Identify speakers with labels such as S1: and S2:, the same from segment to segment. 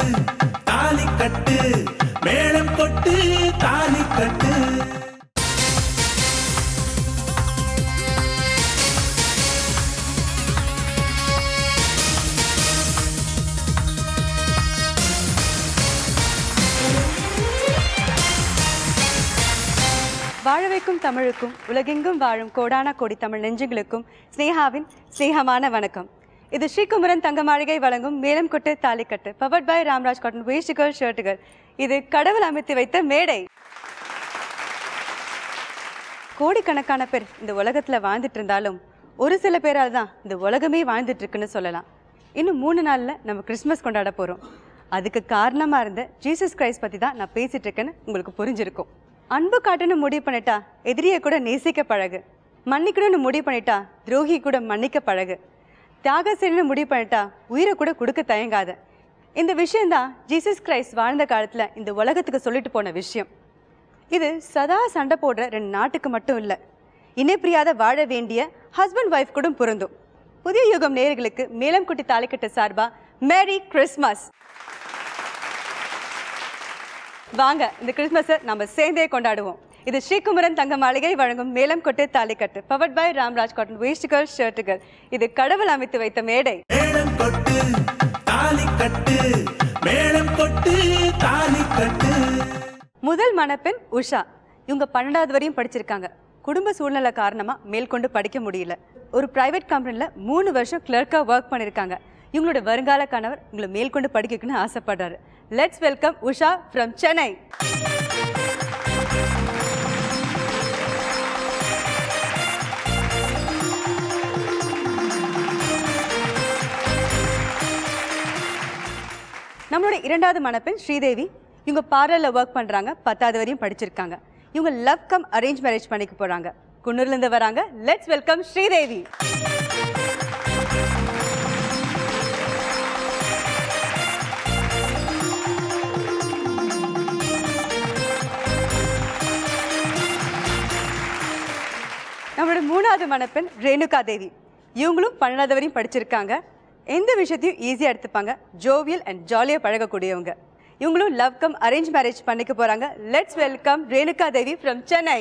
S1: தாலி கட்டு மேளம் கொட்டு தாலி கட்டு
S2: வாழ வைக்கும் தமிழுக்கும் உலகெங்கும் வாழும் கோடான கோடி தமிழ் நெஞ்சுகளுக்கும் ஸ்னேகாவின் ஸ்னேகமான வணக்கம் இது ஸ்ரீகுமரன் தங்க மாளிகை வழங்கும் மேலம் கொட்டு தாலிக்கட்டு பவர்ட் பை ராம்ராஜ் காட்டன் வேஷ்டிகள் ஷர்ட்டுகள் இது கடவுள் அமைத்து வைத்த மேடை கோடிக்கணக்கான பேர் இந்த உலகத்துல வாழ்ந்துட்டு இருந்தாலும் ஒரு சில பேரால் தான் இந்த உலகமே வாழ்ந்துட்டு இருக்குன்னு சொல்லலாம் இன்னும் மூணு நாள்ல நம்ம கிறிஸ்மஸ் கொண்டாட போறோம் அதுக்கு காரணமா இருந்த ஜீசஸ் கிரைஸ்ட் பத்தி தான் நான் பேசிட்டு இருக்கேன்னு உங்களுக்கு புரிஞ்சிருக்கும் அன்பு காட்டுன்னு முடிவு பண்ணிட்டா எதிரியை கூட நேசிக்க பழகு மன்னிக்கணும்னு முடிவு பண்ணிட்டா துரோகி கூட மன்னிக்க பழகு தியாக செய்யணும்னு முடிவு பண்ணிட்டா உயிரை கூட கொடுக்க தயங்காத இந்த விஷயம்தான் ஜீசஸ் கிரைஸ்ட் வாழ்ந்த காலத்துல இந்த உலகத்துக்கு சொல்லிட்டு போன விஷயம் இது சதா சண்டை போடுற ரெண்டு நாட்டுக்கு மட்டும் இல்லை இணைப்பிரியாத வாழ வேண்டிய ஹஸ்பண்ட் ஒய்ஃப் கூட பொருந்தும் புதிய யுகம் நேயர்களுக்கு மேலம் குட்டி தாலிக்கட்ட சார்பா மேரி கிறிஸ்மஸ் வாங்க இந்த கிறிஸ்மஸை நம்ம சேர்ந்தே கொண்டாடுவோம் இது ஸ்ரீகுமரன் தங்க மாளிகை வழங்கும் மேலம் கொட்டு தாலிக்கட்டு பவர்ட் பை ராம்ராஜ் காட்டன் வேஷ்டிகள் ஷர்ட்டுகள் இது கடவுள் அமைத்து வைத்த மேடை
S1: மேளம் கொட்டு தாலி கட்டு மேளம் கொட்டு தாலி கட்டு
S2: முதல் மணப்பெண் உஷா இவங்க பன்னெண்டாவது வரையும் படிச்சிருக்காங்க குடும்ப சூழ்நிலை காரணமா மேற்கொண்டு படிக்க முடியல ஒரு பிரைவேட் கம்பெனில மூணு வருஷம் கிளர்க்கா ஒர்க் பண்ணிருக்காங்க இவங்களோட வருங்கால கணவர் உங்களை மேற்கொண்டு படிக்கணும்னு ஆசைப்படுறாரு let's welcome Usha from Chennai நம்மளோட இரண்டாவது மணப்பெண் ஸ்ரீதேவி இவங்க பார்லரில் ஒர்க் பண்ணுறாங்க பத்தாவது வரையும் படிச்சிருக்காங்க இவங்க லவ் கம் அரேஞ்ச் மேரேஜ் பண்ணிக்க போகிறாங்க குன்னூர்லேருந்து வராங்க லெட்ஸ் வெல்கம் ஸ்ரீதேவி நம்மளோட மூணாவது மணப்பெண் ரேணுகா தேவி இவங்களும் பன்னெண்டாவது வரையும் படிச்சிருக்காங்க எந்த விஷயத்தையும் ஈஸியாக எடுத்துப்பாங்க ஜோவியல் அண்ட் ஜாலியாக பழகக்கூடியவங்க இவங்களும் லவ் கம் அரேஞ்ச் மேரேஜ் பண்ணிக்க போகிறாங்க let's welcome Renuka Devi from Chennai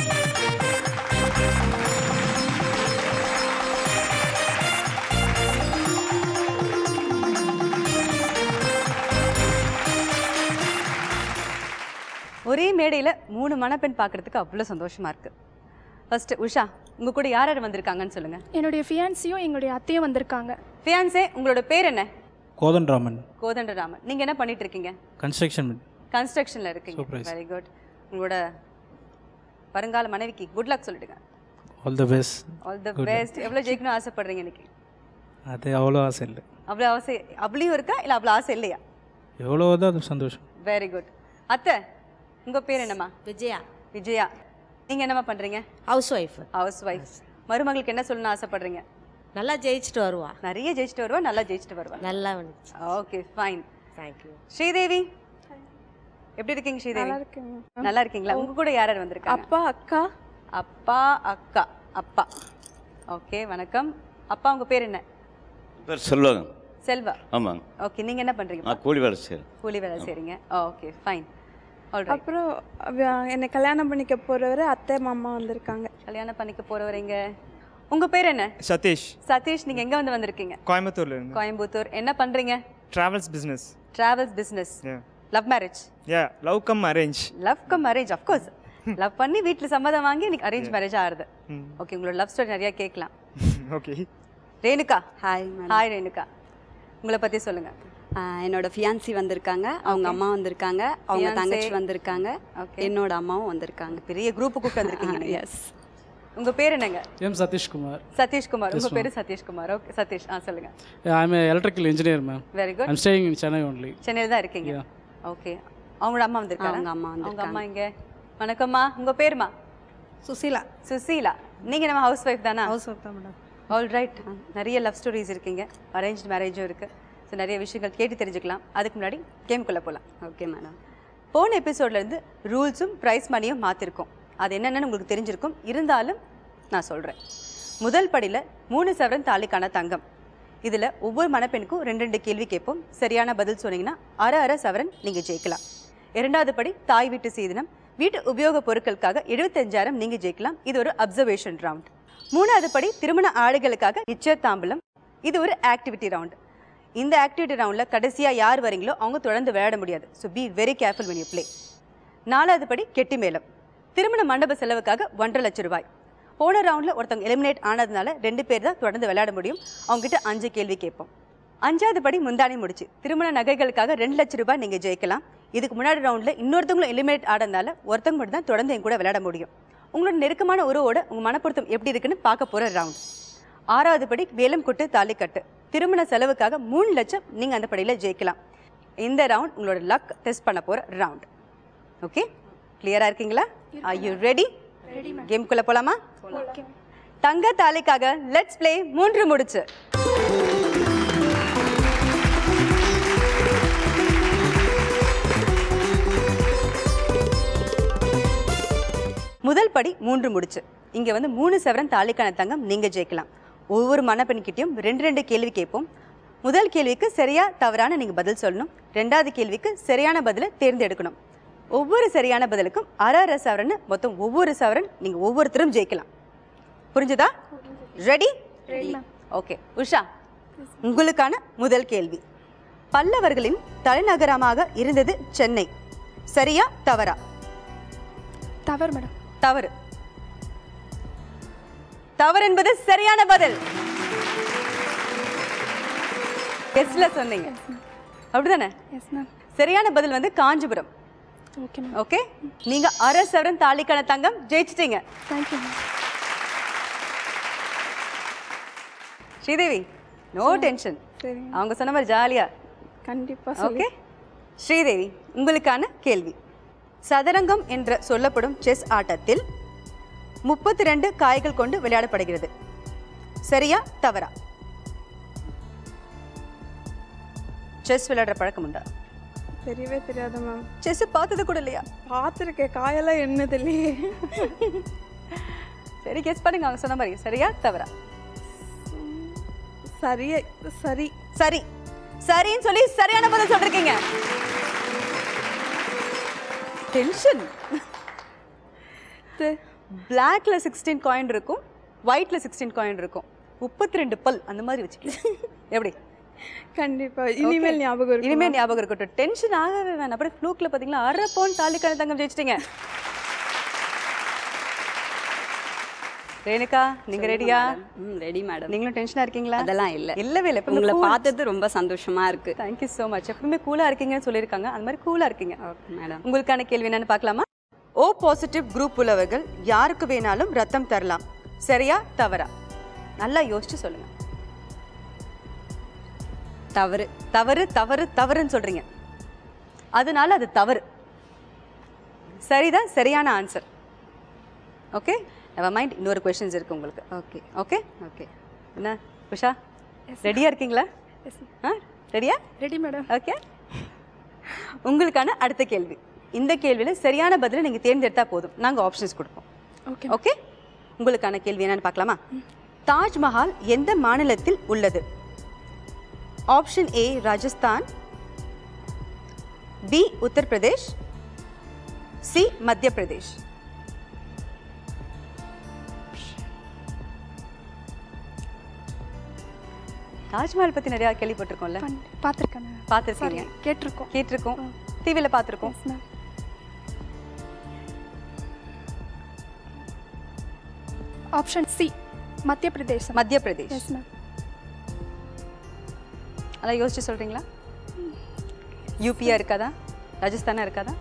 S2: ஒரே மேடையில் மூணு மணப்பெண் பார்க்கறதுக்கு அவ்வளோ சந்தோஷமா இருக்கு ஃபர்ஸ்ட் உஷா உங்க கூட யார் யார் வந்திருக்காங்கன்னு சொல்லுங்க
S3: என்னுடைய ஃபியான்சியும் எங்களுடைய அத்தையும் வந்திருக்காங்க
S2: ஃபியான்சே உங்களோட பேர் என்ன
S4: கோதன்ராமன்
S2: கோதண்டராமன் நீங்க என்ன பண்ணிட்டு இருக்கீங்க
S4: கன்ஸ்ட்ரக்ஷன்
S2: கன்ஸ்ட்ரக்ஷன்ல இருக்கீங்க
S4: Surprise.
S2: வெரி குட் உங்களோட வருங்கால மனைவிக்கு குட் லக் சொல்லிடுங்க
S4: all the best
S2: all the best எவ்வளவு ஜெயிக்கணும் ஆசைப்படுறீங்க இன்னைக்கு
S4: அது அவ்வளோ ஆசை இல்லை
S2: அவ்வளோ ஆசை அப்படியும் இருக்கா இல்லை அவ்வளோ ஆசை இல்லையா
S4: எவ்வளோ தான் அது சந்தோஷம்
S2: வெரி குட் அத்தை உங்க பேர் என்னம்மா
S5: விஜயா
S2: விஜயா நீங்க என்னம்மா பண்றீங்க
S5: ஹவுஸ் ஒய்ஃப்
S2: ஹவுஸ் ஒய்ஃப் மருமகளுக்கு என்ன சொல்லணும்னு ஆசைப்படுறீங்க
S5: நல்லா ஜெயிச்சுட்டு வருவா
S2: நிறைய ஜெயிச்சுட்டு வருவா நல்லா ஜெயிச்சுட்டு வருவா
S5: நல்லா வந்துச்சு
S2: ஓகே ஃபைன்
S5: தேங்க்யூ
S2: ஸ்ரீதேவி எப்படி இருக்கீங்க ஸ்ரீதேவி
S3: இருக்குங்க
S2: நல்லா இருக்கீங்களா உங்க கூட யார் யார் வந்திருக்காங்க
S3: அப்பா அக்கா
S2: அப்பா அக்கா அப்பா ஓகே வணக்கம் அப்பா உங்க பேர் என்ன
S6: பேர் செல்வகம்
S2: செல்வா
S6: ஆமாங்க
S2: ஓகே நீங்க என்ன பண்றீங்க
S6: நான் கூலி வேலை செய்கிறேன்
S2: கூலி வேலை செய்றீங்க ஓகே ஃபைன் ஆல்ரைட்
S3: அப்புறம் அவ- என்னை கல்யாணம் பண்ணிக்க போறவர் அத்தை மாமா வந்திருக்காங்க
S2: கல்யாணம் பண்ணிக்க போறவரீங்க உங்க பேர் என்ன
S7: சதீஷ்
S2: சதீஷ் நீங்க எங்க வந்து வந்திருக்கீங்க
S7: கோயம்புத்தூர்ல இருந்து
S2: கோயம்புத்தூர் என்ன பண்றீங்க
S7: travels business
S2: travels business love marriage
S7: யா love come arrange
S2: love come marriage of course love பண்ணி வீட்டில் சம்மதம் வாங்கி எனக்கு அரேஞ்ச் மேரேஜ் ஆகுது ஓகே உங்களோட லவ் ஸ்டோரி நிறைய கேட்கலாம்
S7: okay
S2: Renuka
S8: hi madam
S2: hi Renuka உங்களை பத்தி சொல்லுங்க
S8: என்னோட ஃபியான்சி வந்திருக்காங்க அவங்க அம்மா வந்திருக்காங்க அவங்க
S2: Fiancé.
S8: தங்கச்சி வந்திருக்காங்க
S2: Okay.
S8: என்னோட அம்மாவும் வந்திருக்காங்க
S2: பெரிய குரூப் கூப்பிட்டு வந்திருக்கீங்க
S8: எஸ்
S2: உங்க பேர் என்னங்க
S4: எம் சதீஷ்குமார்
S2: சதீஷ்குமார் உங்க பேரு சதீஷ்குமார் ஓகே சதீஷ் ஆ சொல்லுங்க
S4: I'm electrical engineer ma'am
S2: very good
S4: I'm staying in Chennai only
S2: சென்னையில் தான் இருக்கீங்க
S4: Yeah.
S2: ஓகே அவங்களோட அம்மா வந்திருக்காங்க
S8: அவங்க அம்மா
S2: அவங்க அம்மா இங்க வணக்கம்மா உங்க பேருமா
S5: சுசீலா
S2: சுசீலா நீங்க நம்ம ஹவுஸ் ஒய்ஃப் தானா
S5: ஹவுஸ் ஒய்ஃப் தான் மேடம்
S2: ஆல் ரைட் நிறைய லவ் ஸ்டோரிஸ் இருக்கீங்க அரேஞ்ச் மேரேஜும் இருக்கு ஸோ நிறைய விஷயங்கள் கேட்டு தெரிஞ்சுக்கலாம் அதுக்கு முன்னாடி கேம்குள்ளே போகலாம்
S8: ஓகே மேடம்
S2: போன எபிசோட்ல இருந்து ரூல்ஸும் ப்ரைஸ் மணியும் மாற்றிருக்கோம் அது என்னென்னு உங்களுக்கு தெரிஞ்சிருக்கும் இருந்தாலும் நான் சொல்கிறேன் முதல் படியில் மூணு சவரன் தாலிக்கான தங்கம் இதில் ஒவ்வொரு மணப்பெண்ணுக்கும் ரெண்டு ரெண்டு கேள்வி கேட்போம் சரியான பதில் சொன்னீங்கன்னா அரை அரை சவரன் நீங்கள் ஜெயிக்கலாம் இரண்டாவது படி தாய் வீட்டு சீதனம் வீட்டு உபயோகப் பொருட்களுக்காக எழுபத்தஞ்சாயிரம் நீங்கள் ஜெயிக்கலாம் இது ஒரு அப்சர்வேஷன் ரவுண்ட் மூணாவது படி திருமண ஆடைகளுக்காக நிச்சய தாம்பலம் இது ஒரு ஆக்டிவிட்டி ரவுண்ட் இந்த ஆக்டிவிட்டி ரவுண்டில் கடைசியாக யார் வரீங்களோ அவங்க தொடர்ந்து விளையாட முடியாது so be very careful when you play நாலாவது படி கெட்டி மேளம் திருமண மண்டப செலவுக்காக ஒன்றரை லட்சம் ரூபாய் போன ரவுண்டில் ஒருத்தவங்க எலிமினேட் ஆனதுனால ரெண்டு பேர் தான் தொடர்ந்து விளையாட முடியும் அவங்ககிட்ட அஞ்சு கேள்வி கேட்போம் அஞ்சாவது படி முந்தானி முடிச்சு திருமண நகைகளுக்காக ரெண்டு லட்சம் ரூபாய் நீங்கள் ஜெயிக்கலாம் இதுக்கு முன்னாடி ரவுண்டில் இன்னொருத்தவங்களும் எலிமினேட் ஆனதுனால ஒருத்தவங்க மட்டும் தான் தொடர்ந்து என் கூட விளையாட முடியும் உங்களோட நெருக்கமான உறவோட உங்கள் மனப்பொருத்தம் எப்படி இருக்குன்னு பார்க்க போகிற ரவுண்ட் ஆறாவது படி வேலம் கொட்டு தாலி கட்டு திருமண செலவுக்காக மூணு லட்சம் நீங்கள் அந்த படியில் ஜெயிக்கலாம் இந்த ரவுண்ட் உங்களோட லக் டெஸ்ட் பண்ண போகிற ரவுண்ட் ஓகே கிளியராக இருக்கீங்களா ஆர் யூ ரெடி கேம்குள்ளே போகலாமா தங்க தாலிக்காக லெட்ஸ் ப்ளே மூன்று முடிச்சு முதல் படி மூன்று முடிச்சு இங்கே வந்து மூணு சவரன் தாலிக்கான தங்கம் நீங்கள் ஜெயிக்கலாம் ஒவ்வொரு மணப்பெண்கிட்டையும் ரெண்டு ரெண்டு கேள்வி கேட்போம் முதல் கேள்விக்கு சரியா தவறான நீங்கள் பதில் சொல்லணும் ரெண்டாவது கேள்விக்கு சரியான பதிலை தேர்ந்தெடுக்கணும் ஒவ்வொரு சரியான பதிலுக்கும் அரை அரை சவரன் மொத்தம் ஒவ்வொரு சவரன் நீங்கள் ஒவ்வொருத்தரும் ஜெயிக்கலாம் புரிஞ்சுதா ரெடி ஓகே உஷா உங்களுக்கான முதல் கேள்வி பல்லவர்களின் தலைநகரமாக இருந்தது சென்னை சரியா தவறா
S3: தவறு மேடம்
S2: தவறு தவறு என்பது சரியான பதில் கெஸ்ட்ல சொன்னீங்க அப்படிதானே
S3: எஸ் மேம்
S2: சரியான பதில் வந்து காஞ்சிபுரம்
S3: ஓகே மேம்
S2: ஓகே நீங்க அரை சவரன் தாலிக்கான தங்கம் ஜெயிச்சிட்டீங்க
S3: thank you ma'am
S2: Sridevi no tension
S3: சரிங்க
S2: அவங்க சொன்ன மாதிரி ஜாலியா
S3: கண்டிப்பாக
S2: ஓகே ஸ்ரீதேவி உங்களுக்கான கேள்வி சதுரங்கம் என்று சொல்லப்படும் செஸ் ஆட்டத்தில் முப்பத்தி ரெண்டு காய்கள் கொண்டு விளையாடப்படுகிறது சரியா தவறா செஸ் விளையாடுற பழக்கம் உண்டா
S3: தெரியவே தெரியாது மேம்
S2: செஸ் பார்த்தது கூட இல்லையா
S3: பார்த்துருக்கேன் காயெல்லாம் என்னது இல்லையே
S2: சரி கெஸ் பண்ணுங்க அவங்க சொன்ன மாதிரி சரியா தவறா
S3: சரியே சரி
S2: சரி சரின்னு சொல்லி சரியான பதில் சொல்லிருக்கீங்க டென்ஷன்
S3: தெ-
S2: பிளாக்ல சிக்ஸ்டீன் காயின் இருக்கும் ஒயிட்ல சிக்ஸ்டீன் காயின் இருக்கும் முப்பத்தி ரெண்டு பல் அந்த மாதிரி வச்சுக்கலாம் எப்படி
S3: கண்டிப்பா இனிமேல் ஞாபகம் இருக்கும்
S2: இனிமேல் ஞாபகம் இருக்கட்டும் டென்ஷன் ஆகவே வேணாம் அப்படியே ஃப்ளூக்ல பாத்தீங்களா அரை பவுன் தாலிக்கான தங்கம் ஜெயிச்சிட்டீங்க ரேணுகா நீங்க ரெடியா
S8: ம் ரெடி மேடம்
S2: நீங்களும் டென்ஷனா இருக்கீங்களா
S8: அதெல்லாம் இல்ல
S2: இல்லவே இல்லை
S8: உங்களை பார்த்தது ரொம்ப சந்தோஷமா இருக்கு
S2: தேங்க்யூ ஸோ மச் எப்பவுமே கூலா இருக்கீங்கன்னு சொல்லியிருக்காங்க அந்த மாதிரி கூலா இருக்கீங்க
S8: ஓகே மேடம்
S2: உங்களுக்கான கேள்வி என்னன்னு பார்க்கலாமா ஓ பாசிட்டிவ் குரூப் உள்ளவர்கள் யாருக்கு வேணாலும் ரத்தம் தரலாம் சரியா தவறா நல்லா யோசிச்சு சொல்லுங்க
S8: தவறு
S2: தவறு தவறு தவறுன்னு சொல்றீங்க அதனால அது தவறு சரிதான் சரியான ஆன்சர் ஓகே நெவர் மைண்ட் இன்னொரு கொஷின்ஸ் இருக்கு உங்களுக்கு
S8: ஓகே
S2: ஓகே
S8: ஓகே
S2: என்ன உஷா ரெடியா இருக்கீங்களா ஆ ரெடியா
S3: ரெடி மேடம்
S2: ஓகே உங்களுக்கான அடுத்த கேள்வி இந்த கேள்வியில் சரியான பதிலை நீங்கள் தேர்ந்தெடுத்தா போதும் நாங்கள் ஆப்ஷன்ஸ் கொடுப்போம்
S3: ஓகே
S2: ஓகே உங்களுக்கான கேள்வி என்னன்னு பார்க்கலாமா தாஜ்மஹால் எந்த மாநிலத்தில் உள்ளது option A Rajasthan B Uttar Pradesh C Madhya Pradesh Taj Mahal பற்றி நிறையா கேள்விப்பட்டிருக்கோம்ல
S3: பார்த்துருக்கேன் மேம்
S2: பார்த்துருக்கீங்க
S3: கேட்டிருக்கோம்
S2: கேட்டிருக்கோம் டிவியில் பார்த்துருக்கோம்
S3: எஸ் மேம் ஆப்ஷன் சி மத்திய பிரதேசம்
S2: மத்திய பிரதேஷ்
S3: எஸ் மேம்
S2: அதான் யோசிச்சு சொல்றீங்களா யூபியா இருக்காதா ராஜஸ்தானா இருக்காதா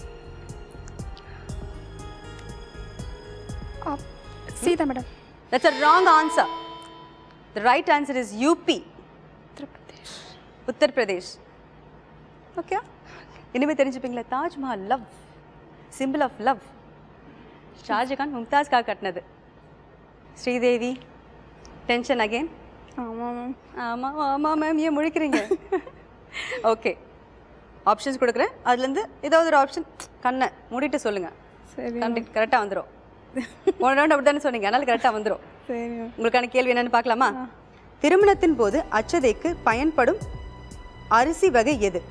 S3: சி தான் madam
S2: that's a wrong answer the right answer is UP
S3: Uttar Pradesh
S2: Uttar Pradesh okay இனிமே தெரிஞ்சுப்பீங்களா Taj Mahal love symbol of love Shah Jahan மும்தாஸ்காக கட்டினது ஸ்ரீதேவி டென்ஷன் அகைன்
S3: ஆமாம் மேம்
S2: ஆமாம் ஆமாம் மேம் ஏன் முழிக்கிறீங்க ஓகே ஆப்ஷன்ஸ் கொடுக்குறேன் அதுலேருந்து ஏதாவது ஒரு ஆப்ஷன் கண்ணை மூடிட்டு சொல்லுங்கள்
S3: சரி
S2: கண்டிப்பாக கரெக்டாக வந்துடும் போன ரவுண்ட் அப்படி தானே சொன்னீங்க அதனால கரெக்டாக வந்துடும்
S3: சரி மேம்
S2: உங்களுக்கான கேள்வி என்னன்னு பார்க்கலாமா திருமணத்தின் போது அச்சதைக்கு பயன்படும் அரிசி வகை எது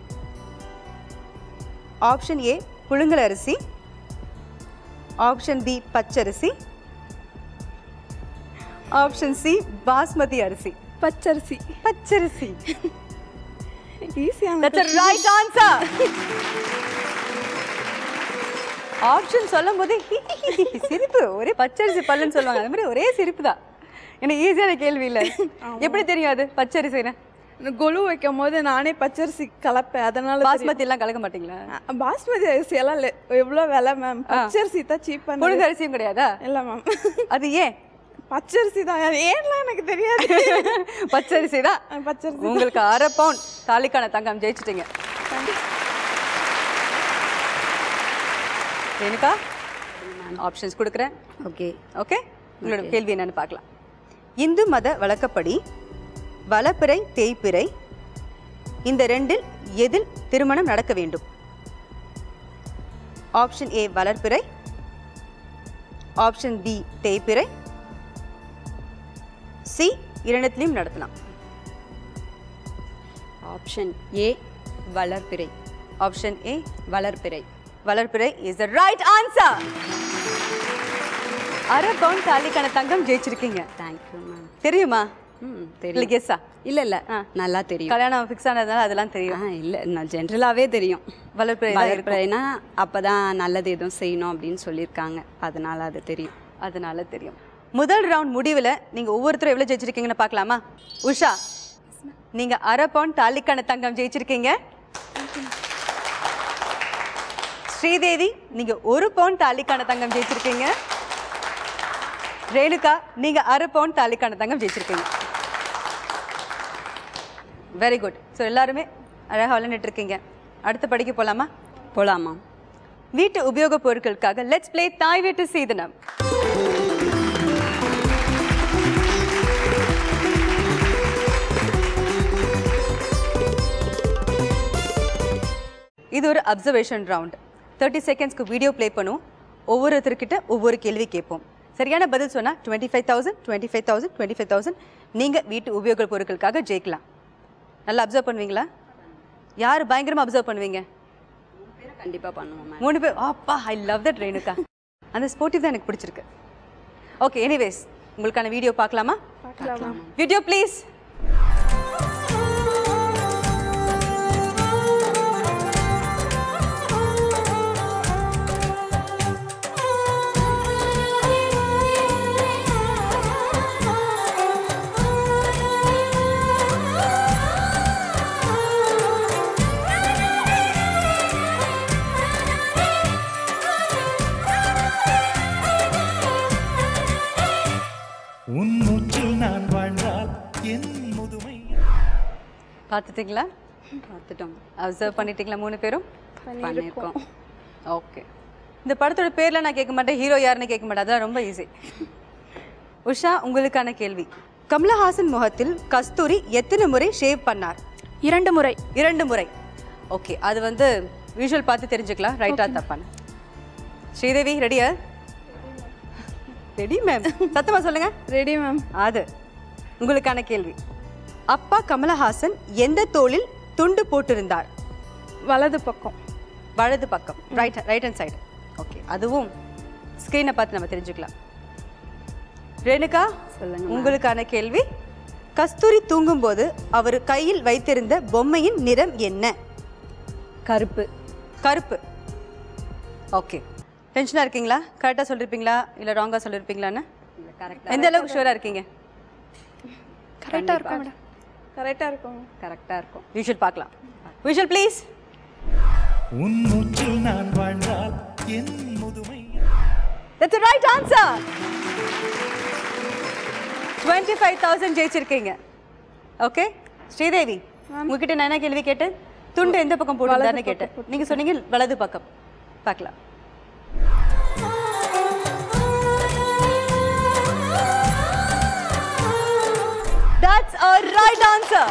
S2: ஆப்ஷன் ஏ புழுங்கல் அரிசி ஆப்ஷன் பி பச்சரிசி ஆப்ஷன் சி பாஸ்மதி அரிசி
S3: பச்சரிசி
S2: பச்சரிசி
S3: ஈஸியான
S2: that's a right answer option சொல்லும் போதே சிரிப்பு ஒரே பச்சரிசி பல்லுன்னு சொல்லுவாங்க அந்த மாதிரி ஒரே சிரிப்பு தான் எனக்கு ஈஸியான கேள்வி இல்லை எப்படி தெரியும் அது பச்சரிசின்னு
S3: கொலு வைக்கும் போது நானே பச்சரிசி கலப்பேன் அதனால தெரியும்.
S2: பாஸ்மதி எல்லாம் கலக்க மாட்டீங்களா
S3: அ, பாஸ்மதி அரிசி எல்லாம் இல்ல. எவ்வளோ விலை மேம் பச்சரிசி தான் சீப்பாக
S2: புழுங்க அரிசியும் கிடையாதா
S3: இல்லை மேம்
S2: அது ஏன்
S3: பச்சரிசி தான் ஏன்லாம் எனக்கு தெரியாது
S2: பச்சரிசி தான்
S3: அ, பச்சரிசி
S2: உங்களுக்கு அரை பவுன் தாலிக்கான தங்கம் ஜெயிச்சிட்டீங்க ரேணுகா ஆப்ஷன்ஸ் கொடுக்குறேன்
S8: ஓகே
S2: ஓகே உங்களோட கேள்வி என்னன்னு பார்க்கலாம் இந்து மத வழக்கப்படி வளப்பிறை தேய்பிறை இந்த ரெண்டில் எதில் திருமணம் நடக்க வேண்டும் ஆப்ஷன் ஏ வளர்பிறை ஆப்ஷன் பி தேய்பிறை சி இரண்டுத்திலையும் நடத்தலாம்
S8: ஆப்ஷன் ஏ வளர்பிறை
S2: ஆப்ஷன் ஏ
S8: வளர்பிறை
S2: வளர்பிறை இஸ் த ரைட் ஆன்சர் அரை பவுன் தாலிக்கான தங்கம் ஜெயிச்சிருக்கீங்க
S8: தேங்க்யூ மேம்
S2: தெரியுமா
S8: ம்
S2: இல்லை
S8: தெரியும்
S2: கெஸ்ஸா
S8: இல்ல இல்ல நல்லா தெரியும்
S2: கல்யாணம் ஃபிக்ஸ் ஆனதுனால அதெல்லாம்
S8: ஆ
S2: தெரியும்
S8: இல்ல நான் ஜென்ரலாவே தெரியும்
S2: வளர்பிறை தான் இருக்கும்.
S8: வளர்பிறைனா அப்பதான் நல்லது எதுவும் செய்யணும் அப்படின்னு சொல்லியிருக்காங்க அதனால அது தெரியும்
S2: அதனால தெரியும் முதல் ரவுண்ட் முடிவில் நீங்கள் ஒவ்வொருத்தரும் எவ்வளோ ஜெயிச்சிருக்கீங்கன்னு பார்க்கலாமா உஷா நீங்கள் அரை பவுன் தாலிக்கான தங்கம் ஜெயிச்சிருக்கீங்க ஸ்ரீதேவி நீங்கள் ஒரு பவுன் தாலிக்கான தங்கம் ஜெயிச்சிருக்கீங்க ரேணுகா நீங்கள் அரை பவுன் தாலிக்கான தங்கம் ஜெயிச்சிருக்கீங்க வெரி குட் ஸோ எல்லாருமே அழகாக விளையாண்டுட்டு இருக்கீங்க அடுத்த படிக்க போகலாமா
S8: போலாமா
S2: வீட்டு உபயோகப் பொருட்களுக்காக லெட்ஸ் ப்ளே தாய் வீட்டு சீதனம் இது ஒரு அப்சர்வேஷன் ரவுண்ட் தேர்ட்டி செகண்ட்ஸ்க்கு வீடியோ ப்ளே பண்ணுவோம் ஒவ்வொருத்தர்கிட்ட ஒவ்வொரு கேள்வி கேட்போம் சரியான பதில் சொன்னால் twenty five thousand twenty five thousand twenty five thousand நீங்கள் வீட்டு உபயோகப் பொருட்களுக்காக ஜெயிக்கலாம் நல்லா அப்சர்வ் பண்ணுவீங்களா யார் பயங்கரமாக அப்சர்வ் பண்ணுவீங்க
S8: கண்டிப்பா பண்ணுவோம் மேம்
S2: மூணு பேர் அப்பா ஐ லவ் தட் ரேணுகா அந்த ஸ்போர்ட்டிவ் தான் எனக்கு பிடிச்சிருக்கு ஓகே எனிவேஸ் உங்களுக்கான வீடியோ பார்க்கலாமா
S3: பார்க்கலாம் மேம்
S2: வீடியோ ப்ளீஸ்
S1: உன் மூச்சில் நான் வாழ்ந்தால் என் முதுமை
S2: பார்த்துட்டீங்களா
S8: பார்த்துட்டோம்
S2: அப்சர்வ் பண்ணிட்டீங்களா மூணு பேரும்
S8: பண்ணியிருக்கோம்
S2: ஓகே இந்த படத்தோட பேர்ல நான் கேட்க மாட்டேன் ஹீரோ யாருன்னு கேட்க மாட்டேன் அதான் ரொம்ப ஈஸி உஷா உங்களுக்கான கேள்வி கமலஹாசன் முகத்தில் கஸ்தூரி எத்தனை முறை ஷேவ் பண்ணார்
S3: இரண்டு முறை
S2: இரண்டு முறை ஓகே அது வந்து விஷுவல் பார்த்து தெரிஞ்சுக்கலாம் ரைட்டா தப்பான ஸ்ரீதேவி ரெடியா ரெடி மேம் சத்தமா சொல்லுங்க
S3: ரெடி மேம்
S2: அது உங்களுக்கான கேள்வி அப்பா கமலஹாசன் எந்த தோளில் துண்டு போட்டிருந்தார்
S3: வலது பக்கம்
S2: வலது பக்கம் right right hand side okay அதுவும் ஸ்க்ரீனை பார்த்து நம்ம தெரிஞ்சுக்கலாம் ரேணுகா
S8: சொல்லுங்க ma'am.
S2: உங்களுக்கான கேள்வி கஸ்தூரி தூங்கும்போது அவர் கையில் வைத்திருந்த பொம்மையின் நிறம் என்ன
S8: கருப்பு
S2: கருப்பு ஓகே டென்ஷனாக இருக்கீங்களா கரெக்டாக சொல்லியிருப்பீங்களா இல்லை ராங்காக சொல்லியிருப்பீங்களான்னு
S8: கரெக்டாக
S2: எந்த அளவுக்கு ஷூராக இருக்கீங்க
S3: கரெக்டாக இருக்கும் மேடம் கரெக்டாக இருக்கும்
S8: கரெக்டாக இருக்கும்
S2: விஷுவல் பார்க்கலாம் விஷுவல் ப்ளீஸ்
S1: உன் மூச்சில் நான் வாழ்ந்தால் என் முதுமை
S2: that's right answer twenty five thousand ஜெயிச்சிருக்கீங்க ஓகே ஸ்ரீதேவி உங்ககிட்ட நான் என்ன கேள்வி கேட்டேன் துண்டு எந்த பக்கம் போடுறதான்னு கேட்டேன் நீங்க சொன்னீங்க வலது பக்கம் பார்க்கலாம் That's a right answer.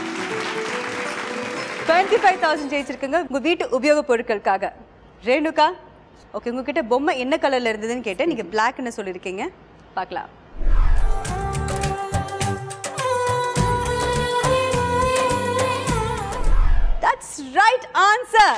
S2: 25,000 ஜெயிச்சிருக்குங்க உங்க வீட்டு உபயோகப் பொருட்களுக்காக ரேணுகா ஓகே உங்ககிட்ட பொம்மை என்ன கலர்ல இருந்ததுன்னு கேட்டேன் நீங்க பிளாக்னு சொல்லியிருக்கீங்க பார்க்கலாம் right answer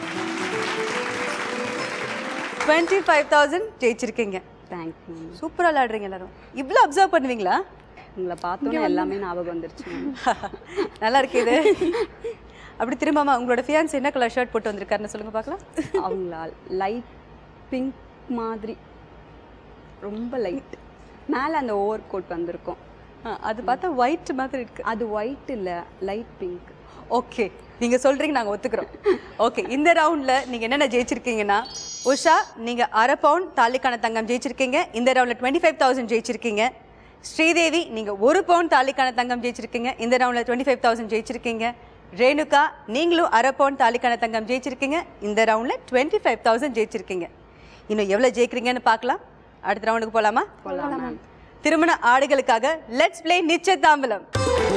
S2: twenty five thousand ஜெயிச்சிருக்கீங்க
S8: தேங்க்யூ
S2: சூப்பராக விளையாடுறீங்க எல்லாரும் இவ்வளோ அப்சர்வ் பண்ணுவீங்களா
S8: உங்களை பார்த்தோன்னே எல்லாமே ஞாபகம் வந்துருச்சு ma'am.
S2: நல்லா இருக்கு இது அப்படி திரும்பமா உங்களோட ஃபியான்ஸ் என்ன கலர் ஷர்ட் போட்டு வந்திருக்காருன்னு சொல்லுங்க பார்க்கலாம்
S8: அவங்களா லைட் பிங்க் மாதிரி ரொம்ப லைட் மேலே அந்த ஓவர் கோட் வந்திருக்கும்
S2: ஆ, அது பார்த்தா ஒயிட் மாதிரி இருக்கு
S8: அது ஒயிட் இல்லை லைட் பிங்க்
S2: ஓகே நீங்க சொல்றீங்க நாங்க ஒத்துக்கிறோம் ஓகே இந்த ரவுண்ட்ல நீங்க என்னென்ன ஜெயிச்சிருக்கீங்கன்னா உஷா நீங்க அரை பவுண்ட் தாலிக்கான தங்கம் ஜெயிச்சிருக்கீங்க இந்த ரவுண்ட்ல டுவெண்ட்டி ஃபைவ் தௌசண்ட் ஜெயிச்சிருக்கீங்க ஸ்ரீதேவி நீங்க ஒரு பவுண்ட் தாலிக்கான தங்கம் ஜெயிச்சிருக்கீங்க இந்த ரவுண்ட்ல டுவெண்ட்டி ஃபைவ் தௌசண்ட் ஜெயிச்சிருக்கீங்க ரேணுகா நீங்களும் அரை பவுண்ட் தாலிக்கான தங்கம் ஜெயிச்சிருக்கீங்க இந்த ரவுண்ட்ல டுவெண்ட்டி ஃபைவ் தௌசண்ட் ஜெயிச்சிருக்கீங்க இன்னும் எவ்வளவு ஜெயிக்கிறீங்கன்னு பார்க்கலாம் அடுத்த ரவுண்டுக்கு போலாமா
S8: போகலாம்
S2: திருமண ஆடுகளுக்காக லெட்ஸ் ப்ளே நிச்சயதாம்பலம்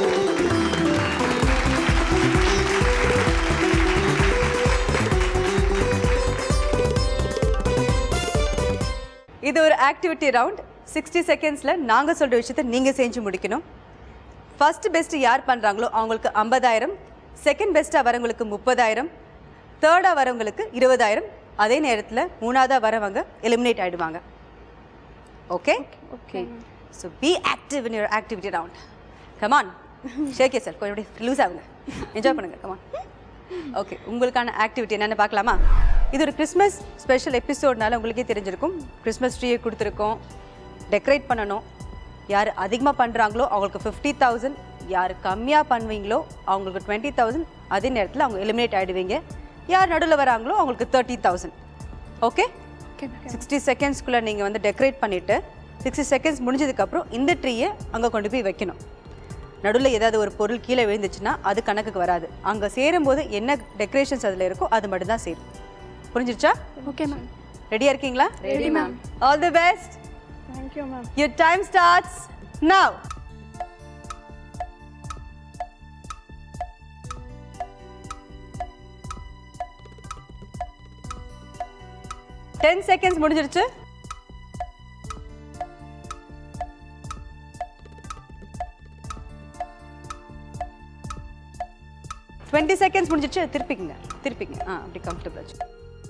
S2: இது ஒரு ஆக்டிவிட்டி ரவுண்ட் சிக்ஸ்டி செகண்ட்ஸில் நாங்கள் சொல்கிற விஷயத்தை நீங்கள் செஞ்சு முடிக்கணும் ஃபர்ஸ்ட் பெஸ்ட் யார் பண்ணுறாங்களோ அவங்களுக்கு ஐம்பதாயிரம் செகண்ட் பெஸ்ட்டாக வரவங்களுக்கு முப்பதாயிரம் தேர்டாக வரவங்களுக்கு இருபதாயிரம் அதே நேரத்தில் மூணாவதாக வரவங்க எலிமினேட் ஆகிடுவாங்க okay okay so be active in your activity round come on shake sir கொஞ்சம் லூஸ் ஆகுங்க என்ஜாய் பண்ணுங்க கமான் ஓகே உங்களுக்கான ஆக்டிவிட்டி என்னென்னு பார்க்கலாமா இது ஒரு கிறிஸ்மஸ் ஸ்பெஷல் எபிசோட்னால உங்களுக்கே தெரிஞ்சிருக்கும் கிறிஸ்மஸ் ட்ரீயை கொடுத்துருக்கோம் டெக்கரேட் பண்ணணும் யார் அதிகமாக பண்ணுறாங்களோ அவங்களுக்கு ஃபிஃப்டி தௌசண்ட் யார் கம்மியாக பண்ணுவீங்களோ அவங்களுக்கு டுவெண்ட்டி தௌசண்ட் அதே நேரத்தில் அவங்க எலிமினேட் ஆகிடுவீங்க யார் நடுவில் வராங்களோ அவங்களுக்கு தேர்ட்டி தௌசண்ட் ஓகே சிக்ஸ்டி செகண்ட்ஸ்க்குள்ளே நீங்கள் வந்து டெக்கரேட் பண்ணிவிட்டு சிக்ஸ்டி செகண்ட்ஸ் முடிஞ்சதுக்கப்புறம் இந்த ட்ரீயை அங்கே கொண்டு போய் வைக்கணும் நடுவில் ஏதாவது ஒரு பொருள் கீழே விழுந்துச்சுன்னா அது கணக்குக்கு வராது அங்கே சேரும்போது என்ன டெக்கரேஷன்ஸ் அதில் இருக்கோ அது மட்டும் தான் சேரும் புரிஞ்சிருச்சா
S3: ஓகே மேம்
S2: ரெடியாக இருக்கீங்களா
S8: ready ma'am
S2: all the best
S3: thank you ma'am
S2: Your time starts now. Ten seconds முடிஞ்சிருச்சு டுவெண்ட்டி செகண்ட்ஸ் முடிஞ்சிருச்சு திருப்பிக்குங்க திருப்பிங்க ஆ அப்படி கம்ஃபர்டபுள் ஆச்சு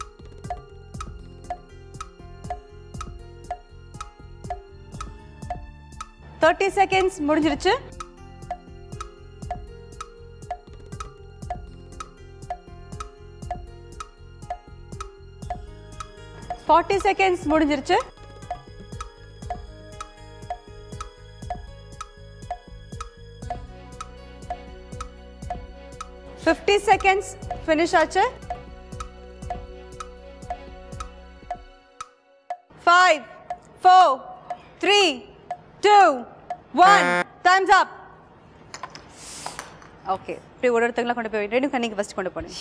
S2: தேர்ட்டி செகண்ட்ஸ் முடிஞ்சிருச்சு ஃபார்ட்டி செகண்ட்ஸ் முடிஞ்சிருச்சு ஃபிஃப்டி செகண்ட்ஸ் ஃபினிஷ் ஆச்சு five four three two one times up okay இப்படி ஒரு ஒருத்தங்களாம் கொண்டு போய் ரெண்டு கண்ணிக்கு ஃபஸ்ட் கொண்டு போனேன்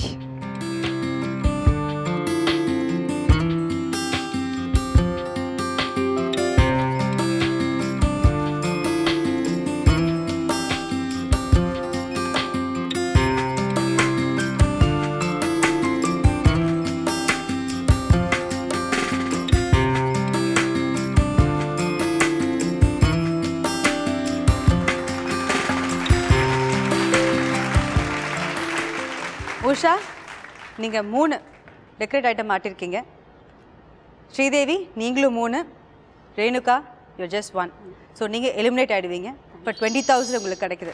S2: உஷா நீங்கள் மூணு டெக்கரேட் ஐட்டம் மாட்டிருக்கீங்க ஸ்ரீதேவி நீங்களும் மூணு Renuka you just one so நீங்கள் எலிமினேட் ஆகிடுவீங்க இப்போ டுவெண்ட்டி தௌசண்ட் உங்களுக்கு கிடைக்குது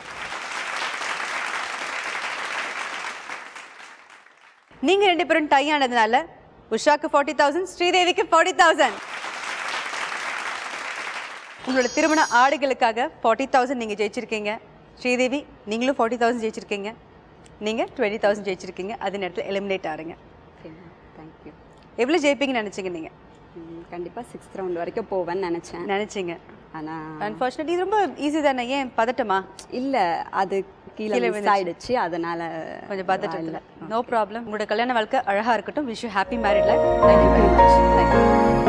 S2: நீங்கள் ரெண்டு பேரும் டை ஆனதுனால உஷாக்கு ஃபார்ட்டி தௌசண்ட் ஸ்ரீதேவிக்கு ஃபார்ட்டி தௌசண்ட் உங்களோட திருமண ஆடுகளுக்காக ஃபார்ட்டி தௌசண்ட் நீங்கள் ஜெயிச்சிருக்கீங்க ஸ்ரீதேவி நீங்களும் ஃபார்ட்டி தௌசண்ட் ஜெயிச்சிருக்கீங்க நீங்கள் டுவெண்ட்டி தௌசண்ட் ஜெயிச்சிருக்கீங்க அதே நேரத்தில் எலிமினேட் ஆகிறீங்க
S8: தேங்க்யூ
S2: எவ்வளோ ஜெயிப்பீங்கன்னு நினச்சிங்க நீங்கள்
S8: கண்டிப்பாக சிக்ஸ்த் ரவுண்ட் வரைக்கும் போவேன்னு நினச்சேன்
S2: நினச்சிங்க
S8: ஆனால்
S2: அன்ஃபார்ச்சுனேட்லி இது ரொம்ப ஈஸி தானே ஏன் பதட்டமா
S8: இல்லை அது கீழே
S2: கீழே
S8: மிஸ்
S2: விழுந்துச்சு.
S8: ஆயிடுச்சு அதனால
S2: கொஞ்சம் பதட்டம்
S8: இல்ல.
S2: இல்லை நோ ப்ராப்ளம் உங்களோட கல்யாண வாழ்க்கை அழகாக இருக்கட்டும் wish you happy married life thank you very much thank you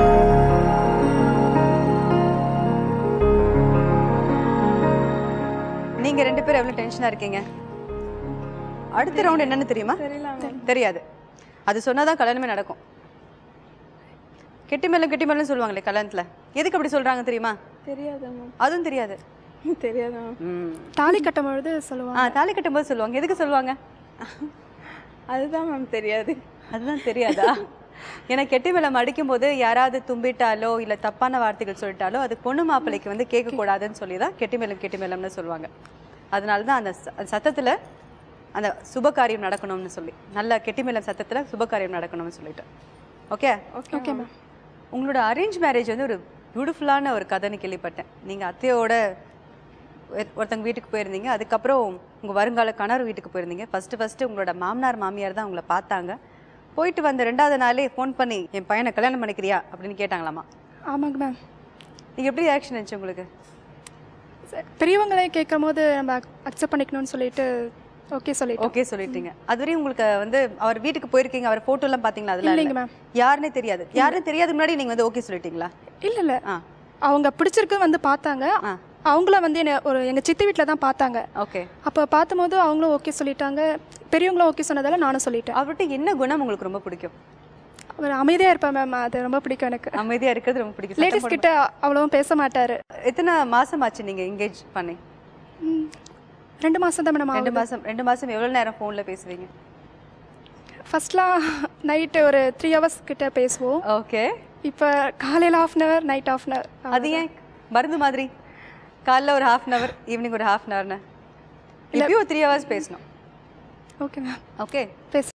S2: நீங்கள் ரெண்டு பேரும் எவ்வளோ டென்ஷனாக இருக்கீங்க அடுத்த ரவுண்ட் என்னன்னு தெரியுமா
S3: தெரியல மேம்
S2: தெரியாது அது சொன்னால் தான் கல்யாணமே நடக்கும் கெட்டி மேலும் கெட்டி மேலும் சொல்லுவாங்களே கல்யாணத்தில் எதுக்கு அப்படி சொல்கிறாங்க தெரியுமா
S3: தெரியாது மேம்
S2: அதுவும் தெரியாது
S3: தெரியாது மேம்
S2: ம்
S3: தாலி கட்டும் பொழுது
S2: ஆ
S3: சொல்லுவாங்க
S2: தாலி கட்டும்போது சொல்லுவாங்க எதுக்கு சொல்லுவாங்க
S3: அதுதான் மேம் தெரியாது
S2: அதுதான் தெரியாதா ஏன்னா கெட்டி மேளம் அடிக்கும்போது யாராவது தும்பிட்டாலோ இல்லை தப்பான வார்த்தைகள் சொல்லிட்டாலோ அது பொண்ணு மாப்பிள்ளைக்கு வந்து கேட்கக்கூடாதுன்னு சொல்லி தான் கெட்டி மேளம் கெட்டி மேளம்னு சொல்லுவாங்க அதனால தான் அந்த ச- அந்த சத்தத்தில் அந்த சுபகாரியம் நடக்கணும்னு சொல்லி நல்ல கெட்டி மேளம் சத்தத்தில் சுபகாரியம் நடக்கணும்னு சொல்லிட்டு ஓகே
S3: ஓகே மேம்
S2: உங்களோட அரேஞ்ச் மேரேஜ் வந்து ஒரு பியூட்டிஃபுல்லான ஒரு கதைன்னு கேள்விப்பட்டேன் நீங்கள் அத்தையோட ஒரு- ஒருத்தங்க வீட்டுக்கு போயிருந்தீங்க அதுக்கப்புறம் உங்கள் வருங்கால கணவர் வீட்டுக்கு போயிருந்தீங்க ஃபஸ்ட்டு ஃபஸ்ட்டு உங்களோட மாமனார் மாமியார் தான் உங்களை பார்த்தாங்க போயிட்டு வந்த ரெண்டாவது நாளே ஃபோன் பண்ணி என் பையனை கல்யாணம் பண்ணிக்கிறியா அப்படின்னு கேட்டாங்களாமா
S9: ஆமாங்க மேம்
S2: நீங்கள் எப்படி ரியாக்ஷன் இருந்துச்சு உங்களுக்கு
S9: பெரியவங்களே கேட்கும் போது நம்ம அக்செப்ட் பண்ணிக்கணும்னு சொல்லிட்டு ஓகே சொல்லிட்டோம்
S2: ஓகே சொல்லிட்டீங்க அதுவரையும் உங்களுக்கு வந்து அவர் வீட்டுக்கு போயிருக்கீங்க அவர் ஃபோட்டோலாம் பார்த்தீங்களா அதெல்லாம்
S9: இல்லைங்க
S2: இல்லை.
S9: மேம்
S2: யாருன்னே தெரியாது யாருன்னு தெரியாத முன்னாடி நீங்கள் வந்து ஓகே சொல்லிட்டீங்களா
S9: இல்லை இல்லை
S2: ஆ
S9: அவங்க பிடிச்சிருக்கு வந்து பார்த்தாங்க
S2: ஆ.
S9: அவங்கள வந்து என்ன ஒரு எங்கள் சித்தி வீட்டில் தான் பார்த்தாங்க
S2: ஓகே
S9: அப்போ பார்த்தும்போது அவங்களும் ஓகே சொல்லிட்டாங்க பெரியவங்களும் ஓகே சொன்னதால நானும் சொல்லிட்டேன்
S2: அவர்கிட்ட என்ன குணம் உங்களுக்கு ரொம்ப பிடிக்கும்
S9: அவர் அமைதியாக இருப்பேன் மேம் அது ரொம்ப பிடிக்கும் எனக்கு
S2: அமைதியா இருக்கிறது ரொம்ப பிடிக்கும் சத்தம்
S9: லேடிஸ்
S2: போட
S9: கிட்ட அவ்வளோவும் பேச மாட்டார்
S2: எத்தனை மாசம் ஆச்சு நீங்க எங்கேஜ் பண்ணி
S9: ரெண்டு மாதம் தான் மேடம்
S2: ரெண்டு
S9: ஆகுது
S2: மாசம் ரெண்டு மாசம் எவ்வளவு நேரம் ஃபோன்ல பேசுவீங்க
S9: ஃபர்ஸ்ட்லாம் நைட்டு ஒரு த்ரீ ஹவர்ஸ் கிட்ட பேசுவோம்
S2: ஓகே
S9: இப்போ காலையில் half an hour night half an hour
S2: அது ஏன் மருந்து மாதிரி காலைல ஒரு ஹாஃப் அன் ஹவர் ஈவினிங் ஒரு ஹாஃப் அன் ஹவர்னு இப்பயும் த்ரீ ஹவர்ஸ் பேசணும்
S9: ஓகே மேம்
S2: ஓகே
S9: பேச